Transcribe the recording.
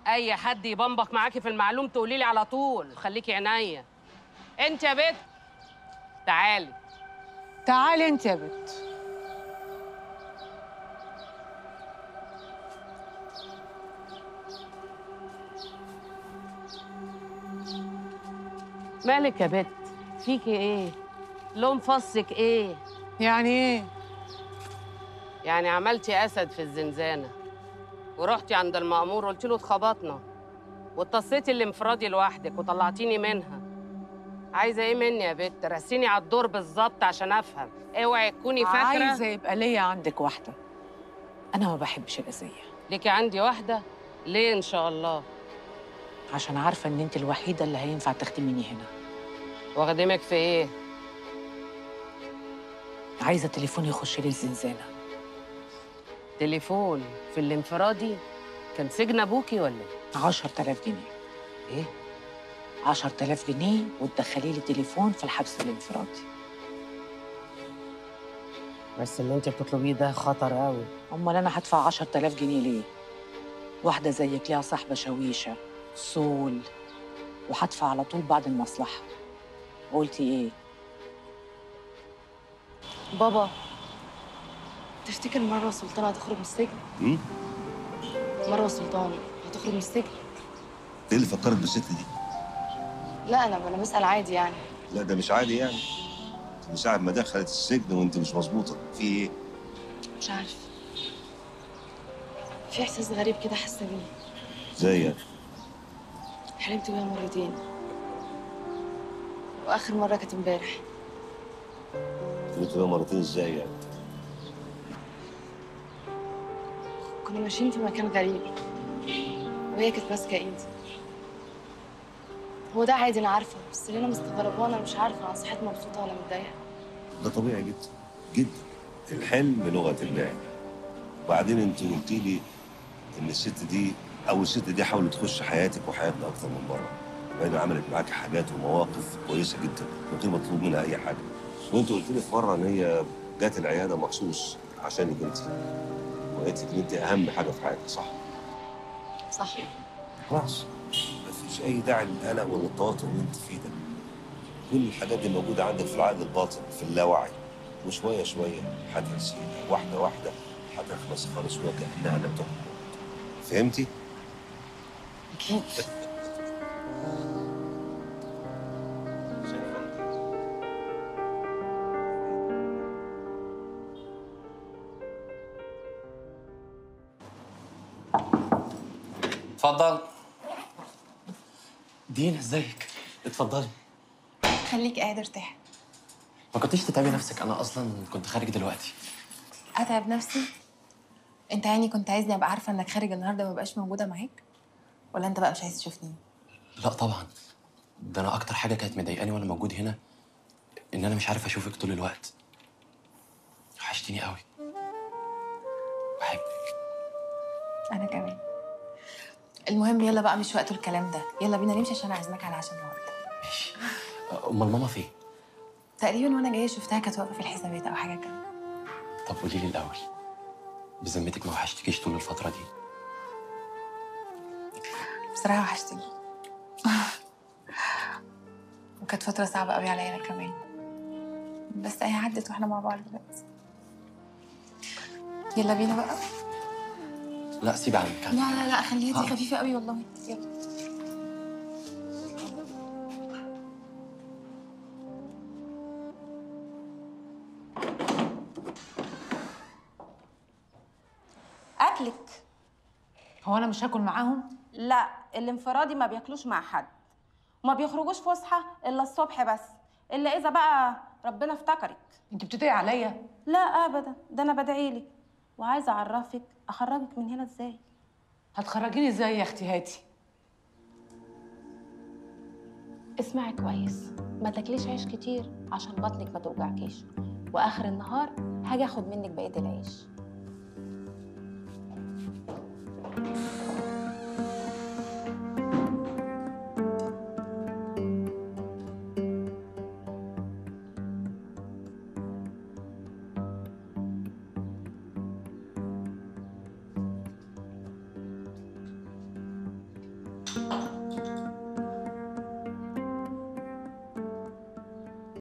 اي حد يبنبك معاكي في المعلوم تقولي لي على طول خليكي عينيا انت يا بت تعالي تعالي انت يا بت مالك يا بت فيكي ايه لون فصك ايه يعني ايه يعني عملتي اسد في الزنزانه ورحتي عند المأمور قلت له اتخبطنا واتصيتي الانفرادي لوحدك وطلعتيني منها عايزه ايه مني يا بت رسيني على الدور بالظبط عشان افهم اوعي تكوني فاكره عايزه يبقى ليا عندك واحده انا ما بحبش الاذيه ليكي عندي واحده ليه ان شاء الله عشان عارفه ان انت الوحيده اللي هينفع تخدميني هنا واخدمك في ايه عايزه تليفون يخش لي الزنزانه تليفون في الانفرادي كان سجن ابوكي ولا ايه 10000 جنيه ايه 10000 جنيه وتدخلي لي تليفون في الحبس الانفرادي بس اللي انت بتطلبيه ده خطر قوي امال انا هدفع 10000 جنيه ليه واحده زيك ليها صاحبه شويشه صول وهدفع على طول بعد المصلحه قلتي ايه بابا تفتكر مروه سلطان هتخرج من السجن؟ مم؟ مروه سلطان هتخرج من السجن؟ ايه اللي فكرك بالست دي؟ لا انا انا بسال عادي يعني لا ده مش عادي يعني من ساعة ما دخلت السجن وانت مش مظبوطة في ايه؟ مش عارف في احساس غريب كده حاسه بيه زي يعني حلمت بيها مرتين واخر مره كانت امبارح قلت بقى مرتين ازاي يعني؟ كنا ماشيين في مكان غريب وهي كانت ماسكه ايدي هو ده عادي انا عارفه بس اللي انا مستغرباه انا مش عارفه انا صحيت مبسوطه ولا متضايقه ده طبيعي جدا جدا الحلم لغة الله وبعدين انت قلتي لي ان الست دي او الست دي حاولت تخش حياتك وحياتنا اكتر من مرة وبعدين عملت معاكي حاجات ومواقف كويسة جدا قلت لي مطلوب منها اي حاجة وانت قلت لي في مرة ان هي جات العيادة مخصوص عشانك انت وقالت لك ان انت اهم حاجة في حياتك صح؟ صح خلاص مفيش اي داعي للقلق ولا التوتر اللي انت فيه ده كل الحاجات دي موجوده عندك في العقل الباطن في اللاوعي وشويه شويه هتنسيها واحده واحده هتخلص خالص وكانها لم تكن فهمتي؟ اكيد اتفضل دينا ازيك اتفضلي خليك قاعد ارتاح ما كنتيش تتعبي نفسك انا اصلا كنت خارج دلوقتي اتعب نفسي انت يعني كنت عايزني ابقى عارفه انك خارج النهارده ما بقاش موجوده معاك ولا انت بقى مش عايز تشوفني لا طبعا ده انا اكتر حاجه كانت مضايقاني وانا موجود هنا ان انا مش عارف اشوفك طول الوقت وحشتيني قوي بحبك انا كمان المهم يلا بقى مش وقته الكلام ده يلا بينا نمشي عشان اعزمك على عشاء النهارده ماشي امال ماما فين تقريبا وانا جايه شفتها كانت واقفه في الحسابات او حاجه كده طب قولي لي الاول بذمتك ما وحشتكيش طول الفتره دي بصراحه وحشتني وكانت فتره صعبه قوي عليا انا كمان بس هي عدت واحنا مع بعض دلوقتي يلا بينا بقى لا سيبي عنك لا لا لا خليها دي آه. خفيفه قوي والله يلا اكلك هو انا مش هاكل معاهم لا الانفرادي ما بياكلوش مع حد وما بيخرجوش فسحه الا الصبح بس الا اذا بقى ربنا افتكرك انت بتدعي عليا لا ابدا ده انا بدعي لك وعايزه اعرفك اخرجك من هنا ازاي هتخرجيني ازاي يا اختي هاتي اسمعي كويس ما تاكليش عيش كتير عشان بطنك ما توجعكيش واخر النهار هاجي اخد منك بقيه العيش بقى